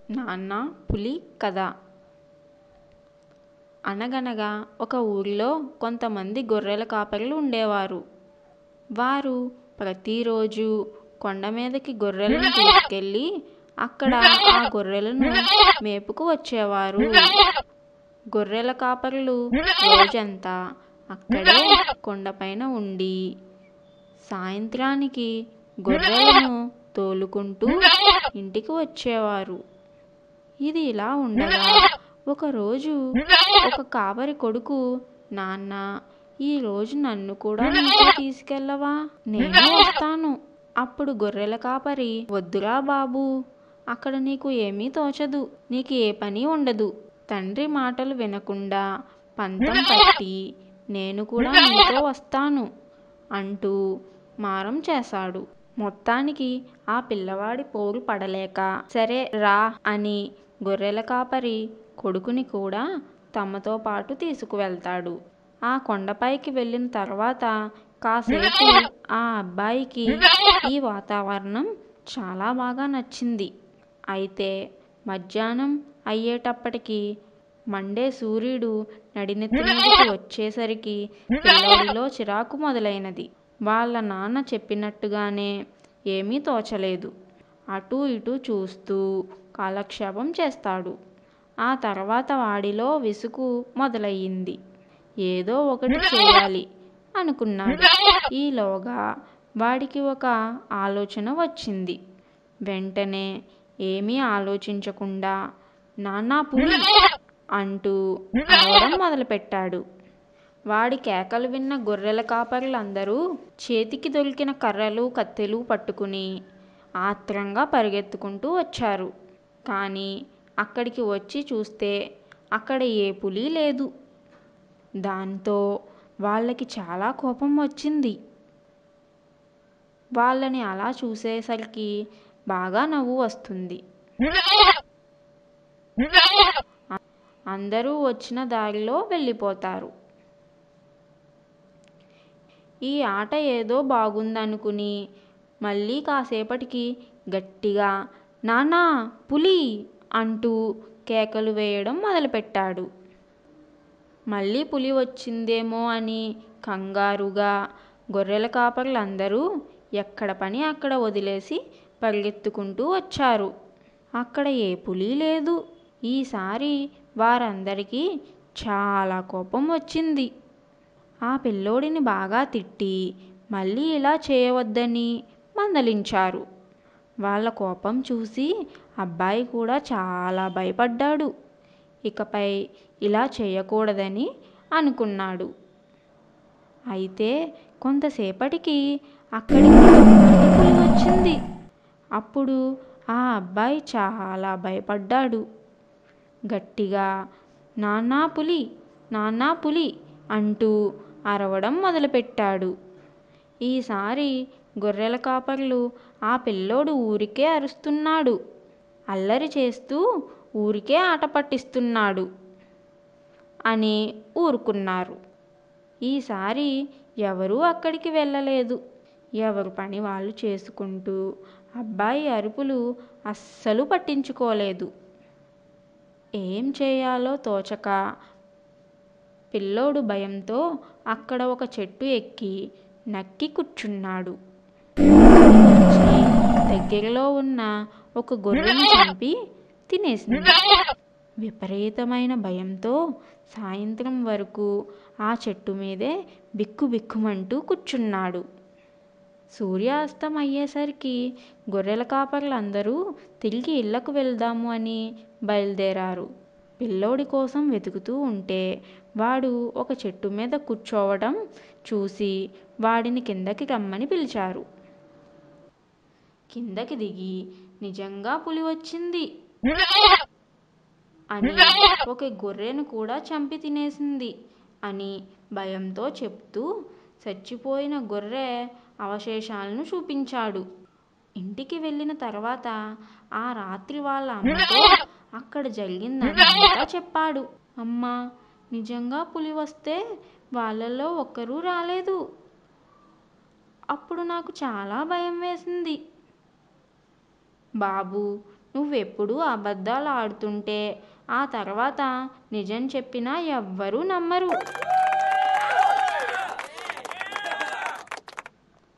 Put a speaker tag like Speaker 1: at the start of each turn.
Speaker 1: నాన్న పులి కథ అనగనగా ఒక ఊరిలో కొంతమంది గొర్రెల కాపరులు ఉండేవారు వారు ప్రతిరోజు కొండ మీదకి గొర్రెలను తీసుకెళ్ళి అక్కడ ఆ గొర్రెలను మేపుకు వచ్చేవారు గొర్రెల కాపరులు రోజంతా అక్కడే కొండపైన ఉండి సాయంత్రానికి గొర్రెలను తోలుకుంటూ ఇంటికి వచ్చేవారు ఇది ఇలా ఉండగా ఒకరోజు ఒక కాపరి కొడుకు నాన్న ఈ రోజు నన్ను కూడా నీతో తీసుకెళ్ళవా నేను వస్తాను అప్పుడు గొర్రెల కాపరి వద్దురా బాబు అక్కడ నీకు ఏమీ తోచదు నీకు ఏ పని ఉండదు తండ్రి మాటలు వినకుండా పంతం పట్టి నేను కూడా నీతో వస్తాను అంటూ మారం చేశాడు మొత్తానికి ఆ పిల్లవాడి పోరు పడలేక సరే రా అని గొర్రెల కాపరి కొడుకుని కూడా తమతో పాటు తీసుకువెళ్తాడు ఆ కొండపైకి వెళ్ళిన తర్వాత కాసేపు ఆ అబ్బాయికి ఈ వాతావరణం చాలా బాగా నచ్చింది అయితే మధ్యాహ్నం అయ్యేటప్పటికి మండే సూర్యుడు నడినెత్తి మీదకి వచ్చేసరికి పిల్లోడిలో చిరాకు మొదలైనది వాళ్ళ నాన్న చెప్పినట్టుగానే ఏమీ తోచలేదు అటూ ఇటూ చూస్తూ కాలక్షేపం చేస్తాడు ఆ తర్వాత వాడిలో విసుగు మొదలయ్యింది ఏదో ఒకటి చేయాలి అనుకున్నాడు ఈలోగా వాడికి ఒక ఆలోచన వచ్చింది వెంటనే ఏమీ ఆలోచించకుండా నాన్నా పులి అంటూ అరవడం మొదలుపెట్టాడు వాడి కేకలు విన్న గొర్రెల కాపరులందరూ చేతికి దొరికిన కర్రలు కత్తెలు పట్టుకుని ఆత్రంగా పరిగెత్తుకుంటూ వచ్చారు కానీ అక్కడికి వచ్చి చూస్తే అక్కడ ఏ పులి లేదు దాంతో వాళ్ళకి చాలా కోపం వచ్చింది వాళ్ళని అలా చూసేసరికి బాగా నవ్వు వస్తుంది అందరూ వచ్చిన దారిలో వెళ్ళిపోతారు ఈ ఆట ఏదో బాగుందనుకుని మళ్ళీ కాసేపటికి గట్టిగా నానా పులి అంటూ కేకలు వేయడం మొదలుపెట్టాడు మళ్ళీ పులి వచ్చిందేమో అని కంగారుగా గొర్రెల కాపరులందరూ ఎక్కడ పని అక్కడ వదిలేసి పరిగెత్తుకుంటూ వచ్చారు అక్కడ ఏ పులి లేదు ఈసారి వారందరికీ చాలా కోపం వచ్చింది ఆ పిల్లోడిని బాగా తిట్టి మళ్ళీ ఇలా చేయవద్దని మందలించారు వాళ్ళ కోపం చూసి అబ్బాయి కూడా చాలా భయపడ్డాడు ఇకపై ఇలా చేయకూడదని అనుకున్నాడు అయితే కొంతసేపటికి అక్కడికి మళ్ళీ పులి వచ్చింది అప్పుడు ఆ అబ్బాయి చాలా భయపడ్డాడు గట్టిగా నాన్నా పులి నాన్నా పులి అంటూ అరవడం మొదలుపెట్టాడు ఈసారి గొర్రెల కాపర్లు ఆ పిల్లోడు ఊరికే అరుస్తున్నాడు అల్లరి చేస్తూ ఊరికే ఆట పట్టిస్తున్నాడు అని ఊరుకున్నారు ఈసారి ఎవరూ అక్కడికి వెళ్ళలేదు ఎవరు పని వాళ్ళు చేసుకుంటూ అబ్బాయి అరుపులు అస్సలు పట్టించుకోలేదు ఏం చేయాలో తోచక పిల్లోడు భయంతో అక్కడ ఒక చెట్టు ఎక్కి నక్కి కూర్చున్నాడు వచ్చి దగ్గరలో ఉన్న ఒక గొర్రెను చంపి తినేసింది విపరీతమైన భయంతో సాయంత్రం వరకు ఆ చెట్టు మీదే బిక్కు బిక్కుమంటూ కూర్చున్నాడు సూర్యాస్తం అయ్యేసరికి గొర్రెల కాపర్లందరూ తిరిగి ఇళ్లకు వెళ్దాము అని బయలుదేరారు పిల్లోడి కోసం వెతుకుతూ ఉంటే వాడు ఒక చెట్టు మీద కూర్చోవడం చూసి వాడిని కిందకి రమ్మని పిలిచారు కిందకి దిగి నిజంగా పులి వచ్చింది అని ఒక గొర్రెను కూడా చంపి తినేసింది అని భయంతో చెప్తూ చచ్చిపోయిన గొర్రె అవశేషాలను చూపించాడు ఇంటికి వెళ్ళిన తర్వాత ఆ రాత్రి వాళ్ళ అమ్మతో అక్కడ జరిగిందంతా చెప్పాడు అమ్మా నిజంగా పులి వస్తే వాళ్ళల్లో ఒక్కరూ రాలేదు అప్పుడు నాకు చాలా భయం వేసింది బాబు నువ్వెప్పుడూ అబద్ధాలు ఆడుతుంటే ఆ తర్వాత నిజం చెప్పినా ఎవ్వరూ నమ్మరు